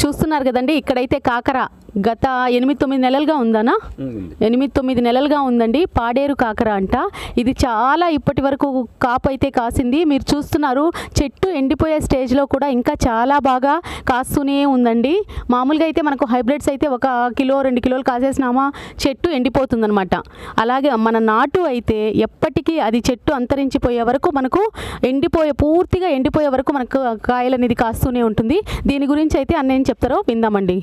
చూస్తున్నారు కదండి ఇక్కడైతే కాకర గత ఎనిమిది తొమ్మిది నెలలుగా ఉందనా ఎనిమిది తొమ్మిది నెలలుగా ఉందండి పాడేరు కాకర అంట ఇది చాలా ఇప్పటి వరకు కాపు అయితే కాసింది మీరు చూస్తున్నారు చెట్టు ఎండిపోయే స్టేజ్లో కూడా ఇంకా చాలా బాగా కాస్తూనే ఉందండి మామూలుగా అయితే మనకు హైబ్రిడ్స్ అయితే ఒక కిలో రెండు కిలోలు కాసేసినామా చెట్టు ఎండిపోతుందన్నమాట అలాగే మన నాటు అయితే ఎప్పటికీ అది చెట్టు అంతరించిపోయే వరకు మనకు ఎండిపోయే పూర్తిగా ఎండిపోయే వరకు మనకు కాయలు అనేది కాస్తూనే ఉంటుంది దీని గురించి అయితే అన్న ఏం చెప్తారో విందామండి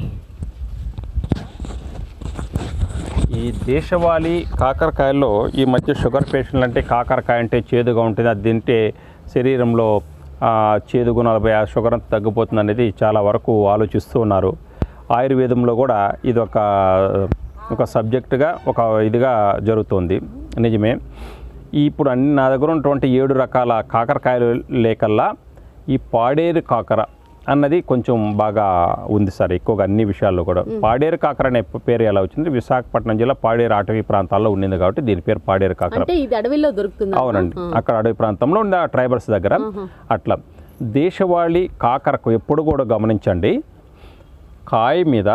ఈ దేశవాళీ కాకరకాయల్లో ఈ మధ్య షుగర్ పేషెంట్లు అంటే కాకరకాయ అంటే చేదుగా ఉంటుంది అది తింటే శరీరంలో ఆ, చేదు గుణాలు పోయి ఆ షుగర్ అంతా తగ్గిపోతుంది అనేది చాలా వరకు ఆలోచిస్తూ ఉన్నారు ఆయుర్వేదంలో కూడా ఇది ఒక ఒక సబ్జెక్టుగా ఒక ఇదిగా జరుగుతుంది నిజమే ఇప్పుడు అన్ని నా దగ్గర ఉన్నటువంటి ఏడు రకాల కాకరకాయలు లేకల్లా ఈ పాడేరు కాకర అన్నది కొంచెం బాగా ఉంది సార్ ఎక్కువగా అన్ని విషయాల్లో కూడా పాడేరు కాకర అనే పేరు ఎలా వచ్చింది విశాఖపట్నం జిల్లా పాడేరు అటవీ ప్రాంతాల్లో ఉండింది కాబట్టి దీని పేరు పాడేరు కాకర అంటే ఇది అడవిలో దొరుకుతుంది అవునండి అక్కడ అడవి ప్రాంతంలో ఉంది ఆ ట్రైబల్స్ దగ్గర అట్లా దేశవాళీ కాకరకు ఎప్పుడు కూడా గమనించండి కాయ మీద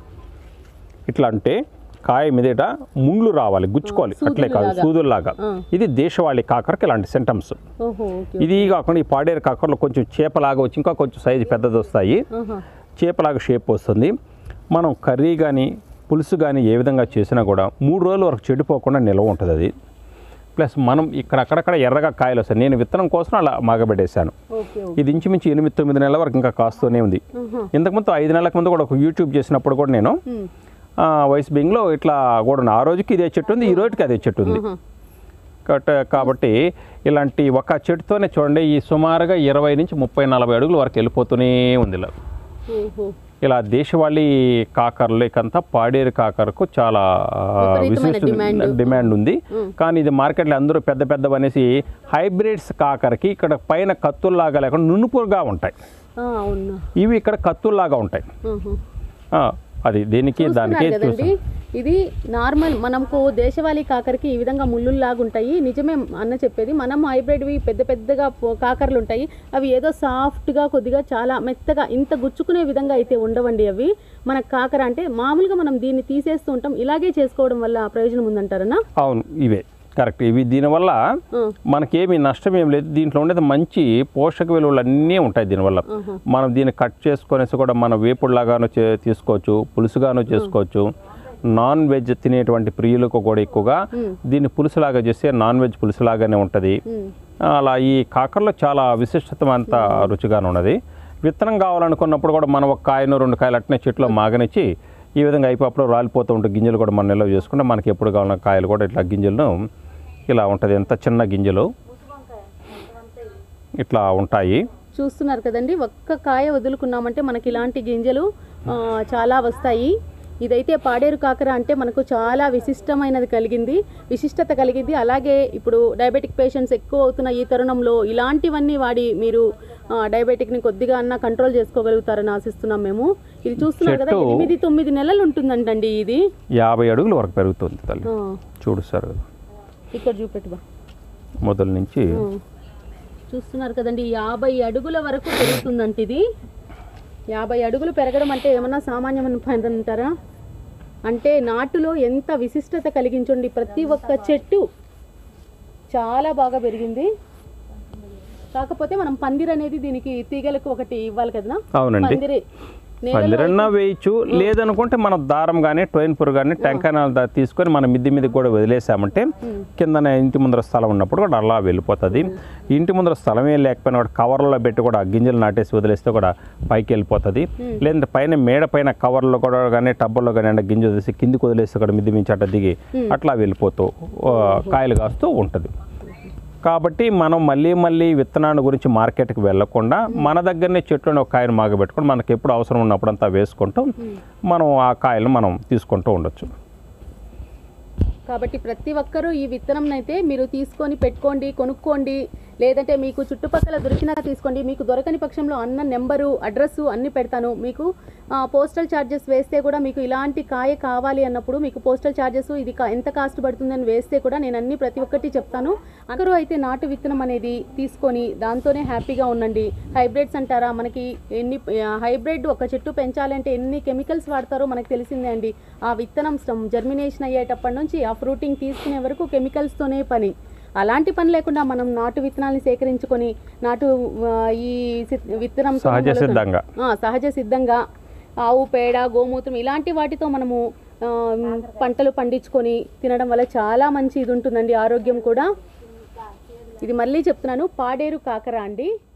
ఇట్లా అంటే కాయ మీద ఇట ముళ్ళు రావాలి గుచ్చుకోవాలి అట్లే కాదు సూదుల్లాగా ఇది దేశవాళీ కాకరకి ఇలాంటి సింటమ్స్ ఓహో ఓకే ఇది కాకుండా ఈ పాడేరు కాకరలో కొంచెం చేపలాగా వచ్చి ఇంకా కొంచెం సైజు పెద్దది వస్తాయి ఆహా. చేపలాగా షేప్ వస్తుంది మనం కర్రీ కానీ పులుసు కానీ ఏ విధంగా చేసినా కూడా మూడు రోజుల వరకు చెడిపోకుండా నిల్వ ఉంటుంది అది ప్లస్ మనం ఇక్కడ అక్కడక్కడ ఎర్రగా కాయలు వస్తాయి నేను విత్తనం కోసం అలా మాగబెట్టేశాను ఓకే ఓకే ఇది ఇంచుమించు ఎనిమిది తొమ్మిది నెలల వరకు ఇంకా కాస్తూనే ఉంది ఆహా. ఇంతకుముందు ఐదు నెలలకు ముందు కూడా ఒక యూట్యూబ్ చేసినప్పుడు కూడా నేను ఉమ్. ఆ, వైస్ బింగ్లో ఇట్లా కూడా ఉంది. ఆ రోజుకి ఇదే చెట్టు ఉంది ఈ రోజుకి అదే చెట్టు ఉంది ఆహా. కట్- కాబట్టి ఇలాంటి ఒక చెట్టుతోనే చూడండి ఈ సుమారుగా ఇరవై నుంచి ముప్పై నలభై అడుగుల వరకు వెళ్ళిపోతూనే ఉంది ఇలా ఓహో ఇలా దేశవాళీ కాకరలేకంతా పాడేరు కాకరకు చాలా ఆ, విపరీతమైన విశిష్ట demand. డిమాండ్ ఉంది కానీ ఇది మార్కెట్లో అందరూ పెద్ద పెద్దవి అనేసి హైబ్రిడ్స్ కాకరకి ఇక్కడ పైన కత్తుల్లాగా లేకుండా నునుపుగా ఉంటాయి ఆ, అవునా ఇవి ఇక్కడ కత్తుల్లాగా ఉంటాయి ఆహా. ఆ, అది దేనికి దానికి చూస్తున్నారు కదండి చూస్తాం ఇది నార్మల్ మనకు దేశవాళీ కాకరకి ఈ విధంగా ముళ్ళుల్లాగా ఉంటాయి నిజమే అన్న చెప్పేది మనం హైబ్రిడ్వి పెద్ద పెద్దగా పో- కాకరలు ఉంటాయి అవి ఏదో సాఫ్ట్గా కొద్దిగా చాలా మెత్తగా ఇంత గుచ్చుకునే విధంగా అయితే ఉండవండి అవి మన కాకర అంటే మామూలుగా మనం దీన్ని తీసేస్తూ ఉంటాం ఇలాగే చేసుకోవడం వల్ల ప్రయోజనం ఉందంటారనా అవును ఇవే కరెక్ట్ ఇవి దీనివల్ల ఆ. మనకేమి నష్టం ఏం లేదు దీంట్లో ఉండేది మంచి పోషక విలువలు అన్నీ ఉంటాయి దీనివల్ల మనం దీన్ని కట్ చేసుకొనేసి కూడా మన వేపుడులాగాను చే తీసుకోవచ్చు పులుసుగాను చేసుకోవచ్చు నాన్ వెజ్ తినేటువంటి ప్రియులకు కూడా ఎక్కువగా దీన్ని పులుసులాగా చేస్తే నాన్ వెజ్ పులుసులాగానే ఉంటుంది ఉమ్. అలా ఈ కాకరలో చాలా విశిష్టతమంత రుచిగానే ఉన్నది విత్తనం కావాలనుకున్నప్పుడు కూడా మనం ఒక కాయను రెండు కాయలు అట్నే చెట్లో మాగనిచ్చి ఈ విధంగా అయిపోప్పుడు రాలిపోతూ ఉంటే గింజలు కూడా మనం నిల్వ చేసుకుంటే మనకి ఎప్పుడు కావాలన్న కాయలు కూడా ఇట్లా గింజలను ఇలా ఉంటుంది ఎంత చిన్న గింజలు ఇట్లా ఉంటాయి చూస్తున్నారు కదండి ఒక్క కాయ వదులుకున్నామంటే మనకి ఇలాంటి గింజలు ఆ, చాలా వస్తాయి ఇదైతే పాడేరు కాకర అంటే మనకు చాలా విశిష్టమైనది కలిగింది విశిష్టత కలిగింది అలాగే ఇప్పుడు డయాబెటిక్ పేషెంట్స్ ఎక్కువ అవుతున్న ఈ తరుణంలో ఇలాంటివన్నీ వాడి మీరు ఆ, డయాబెటిక్ని కొద్దిగా అన్న కంట్రోల్ చేసుకోగలుగుతారని ఆశిస్తున్నాం మేము ఇది చూస్తున్నారు కదా చెట్టు- ఎనిమిది తొమ్మిది నెలలు ఉంటుందంటండి ఇది యాభై అడుగుల వరకు పెరుగుతుంది తల్లి ఆ, చూడు సార్ ఇక్కడ చూపెట్టుబా మొదలు నుంచి ఆ. చూస్తున్నారు కదండి యాభై అడుగుల వరకు పెరుగుతుందంట ఇది యాభై అడుగులు పెరగడం అంటే ఏమన్నా సామాన్యమైన పని అంటారా అంటే నాటులో ఎంత విశిష్టత కలిగించండి ప్రతి ఒక్క చెట్టు చాలా బాగా పెరిగింది కాకపోతే మనం పందిర్ అనేది దీనికి తీగలకు ఒకటి ఇవ్వాలి కదా అవునండి పందిరి నేలలో పందిరన్నా వేయచ్చు లేదనుకుంటే మనం దారం కానీ టొయిన్పూర్ కానీ టెంకాయనాలు దా- తీసుకొని మనం మిద్ది మీద కూడా వదిలేసామంటే కిందన ఇంటి ముందర స్థలం ఉన్నప్పుడు కూడా అలా వెళ్ళిపోతుంది ఇంటి ముందర స్థలమే లేకపోయినా కూడా కవర్లో పెట్టి కూడా ఆ గింజలు నాటేసి వదిలేస్తే కూడా పైకి వెళ్ళిపోతుంది లేదంటే పైన మేడ పైన కవర్లో కూడా కానీ టబ్బల్లో కానీ అంటే గింజ వదిలేసి కిందికి వదిలేసి కూడా మిద్ది మించి అట్ట దిగి అట్లా వెళ్ళిపోతూ ఆ, కాయలు కాస్తూ ఉంటుంది కాబట్టి మనం మళ్ళీ మళ్ళీ విత్తనాన్ని గురించి మార్కెట్కి వెళ్ళకుండా మన దగ్గరనే చెట్లను ఒక కాయను మాగబెట్టుకొని మనకి ఎప్పుడు అవసరం ఉన్నప్పుడు అంతా వేసుకుంటూ మనం ఆ కాయలను మనం తీసుకుంటూ ఉండొచ్చు కాబట్టి ప్రతి ఒక్కరూ ఈ విత్తనం అయితే మీరు తీసుకొని పెట్టుకోండి కొనుక్కోండి లేదంటే మీకు చుట్టుపక్కల దొరికినా తీసుకోండి మీకు దొరకని పక్షంలో అన్న నెంబరు అడ్రస్ అన్ని పెడతాను మీకు ఆ, పోస్టల్ ఛార్జెస్ వేస్తే కూడా మీకు ఇలాంటి కాయ కావాలి అన్నప్పుడు మీకు పోస్టల్ ఛార్జెస్ ఇది కా- ఎంత కాస్ట్ పడుతుందని వేస్తే కూడా నేను అన్ని ప్రతి ఒక్కటి చెప్తాను అందరూ అయితే నాటు విత్తనం అనేది తీసుకొని దాంతోనే హ్యాపీగా ఉండండి హైబ్రిడ్స్ అంటారా మనకి ఎన్ని హైబ్రిడ్ ఒక చెట్టు పెంచాలంటే ఎన్ని కెమికల్స్ వాడతారో మనకు తెలిసిందే అండి ఆ విత్తనం జర్మినేషన్ అయ్యేటప్పటి నుంచి ఆ ఫ్రూటింగ్ తీసుకునే వరకు కెమికల్స్తోనే పని అలాంటి పని లేకుండా మనం నాటు విత్తనాల్ని సేకరించుకొని నాటు ఆ, ఈ సి- విత్తనం సహజ సిద్ధంగా ఆ, సహజ సిద్ధంగా ఆవు పేడ గోమూత్రం ఇలాంటి వాటితో మనము ఆ, పంటలు పండించుకొని తినడం వల్ల చాలా మంచి ఇది ఉంటుందండి ఆరోగ్యం కూడా ఇది మళ్ళీ చెప్తున్నాను పాడేరు కాకర అండి